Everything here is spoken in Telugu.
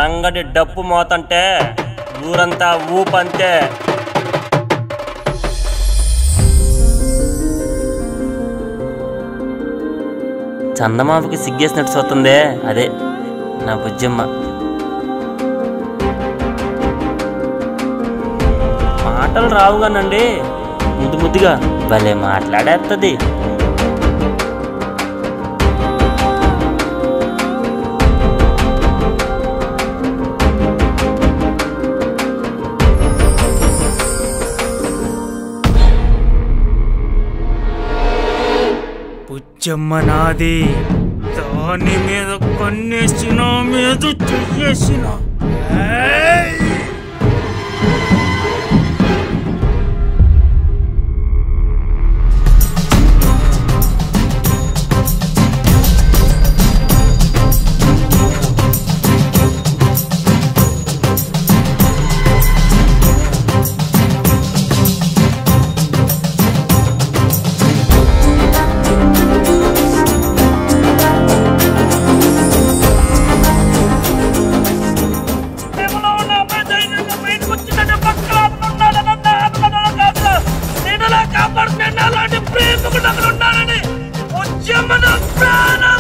రంగడి డప్పు మోతంటే ఊరంతా ఊపంతే చందమామకి సిగ్గేసినట్టు చూస్తుందే అదే నా బుజ్జమ్మ మాటలు రావుగానండి ముద్దు ముద్దుగా భలే మాట్లాడేస్తుంది పుచ్చమ్మ నాది దాని మీద కన్నేసిన మీద చెయ్యేసిన ఏయ్! ప్రేమలో ఉన్న అబ్బాయి ధైర్యంగా బయటకు వచ్చిందంటే పక్కన అతను ఉన్నాడని అన్న అనుకున్నాను కాదు. నేనులా కాపాడుకునే అలాంటి ప్రేమకు అక్కడ ఉన్నానని ఉద్యమ ప్రాణం